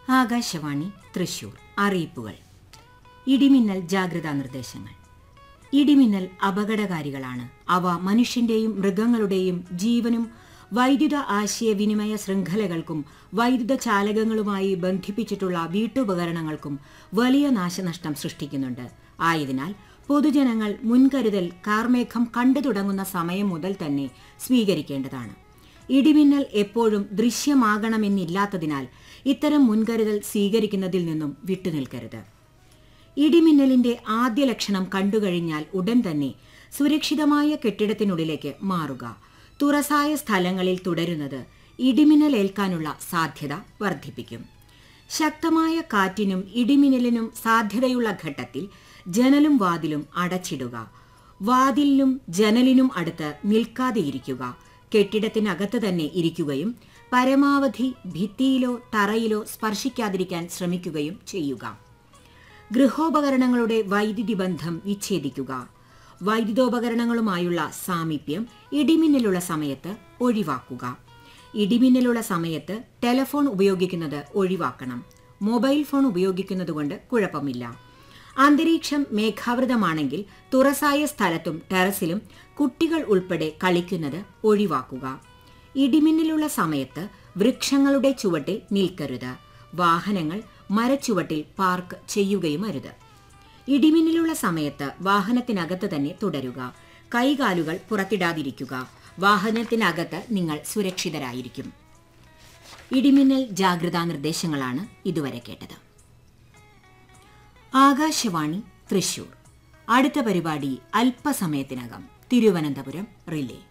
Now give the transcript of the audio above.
ആകാശവാണി തൃശൂർ അറിയിപ്പുകൾ ഇടിമിന്നൽ ജാഗ്രതാ നിർദ്ദേശങ്ങൾ ഇടിമിന്നൽ അപകടകാരികളാണ് അവ മനുഷ്യന്റെയും മൃഗങ്ങളുടെയും ജീവനും വൈദ്യുത ആശയവിനിമയ ശൃംഖലകൾക്കും വൈദ്യുത ചാലകങ്ങളുമായി ബന്ധിപ്പിച്ചിട്ടുള്ള വീട്ടുപകരണങ്ങൾക്കും വലിയ നാശനഷ്ടം സൃഷ്ടിക്കുന്നുണ്ട് ആയതിനാൽ പൊതുജനങ്ങൾ മുൻകരുതൽ കാർമേഘം കണ്ടു തുടങ്ങുന്ന സമയം മുതൽ തന്നെ സ്വീകരിക്കേണ്ടതാണ് ഇടിമിന്നൽ എപ്പോഴും ദൃശ്യമാകണമെന്നില്ലാത്തതിനാൽ ഇത്തരം മുൻകരുതൽ സ്വീകരിക്കുന്നതിൽ നിന്നും വിട്ടുനിൽക്കരുത് ഇടിമിന്നലിന്റെ ആദ്യ ലക്ഷണം കണ്ടുകഴിഞ്ഞാൽ ഉടൻ തന്നെ സുരക്ഷിതമായ കെട്ടിടത്തിനുള്ളിലേക്ക് മാറുക തുറസായ സ്ഥലങ്ങളിൽ തുടരുന്നത് ഇടിമിന്നൽ ഏൽക്കാനുള്ള സാധ്യത വർദ്ധിപ്പിക്കും ശക്തമായ കാറ്റിനും ഇടിമിന്നലിനും സാധ്യതയുള്ള ഘട്ടത്തിൽ ജനലും വാതിലും അടച്ചിടുക വാതിലിനും ജനലിനും അടുത്ത് നിൽക്കാതെയിരിക്കുക കെട്ടിടത്തിനകത്ത് തന്നെ ഇരിക്കുകയും പരമാവധി ഭിത്തിയിലോ തറയിലോ സ്പർശിക്കാതിരിക്കാൻ ശ്രമിക്കുകയും ചെയ്യുക ഗൃഹോപകരണങ്ങളുടെ വൈദ്യുതി ബന്ധം വിച്ഛേദിക്കുക വൈദ്യുതോപകരണങ്ങളുമായുള്ള സാമീപ്യം ഇടിമിന്നലുള്ള സമയത്ത് ഒഴിവാക്കുക ഇടിമിന്നലുള്ള സമയത്ത് ടെലഫോൺ ഉപയോഗിക്കുന്നത് ഒഴിവാക്കണം മൊബൈൽ ഫോൺ ഉപയോഗിക്കുന്നതുകൊണ്ട് കുഴപ്പമില്ല അന്തരീക്ഷം മേഘാവൃതമാണെങ്കിൽ തുറസായ സ്ഥലത്തും ടെറസിലും കുട്ടികൾ ഉൾപ്പെടെ കളിക്കുന്നത് ഒഴിവാക്കുക ഇടിമിന്നലുള്ള സമയത്ത് വൃക്ഷങ്ങളുടെ ചുവട്ടിൽ നിൽക്കരുത് വാഹനങ്ങൾ മരച്ചുവട്ടിൽ പാർക്ക് ചെയ്യുകയും അരുത് ഇടിമിന്നലുള്ള സമയത്ത് വാഹനത്തിനകത്ത് തന്നെ തുടരുക കൈകാലുകൾ പുറത്തിടാതിരിക്കുക വാഹനത്തിനകത്ത് നിങ്ങൾ സുരക്ഷിതരായിരിക്കും ഇടിമിന്നൽ ജാഗ്രതാ നിർദ്ദേശങ്ങളാണ് ഇതുവരെ കേട്ടത് ആകാശവാണി തൃശൂർ അടുത്ത പരിപാടി അല്പസമയത്തിനകം തിരുവനന്തപുരം റിലേ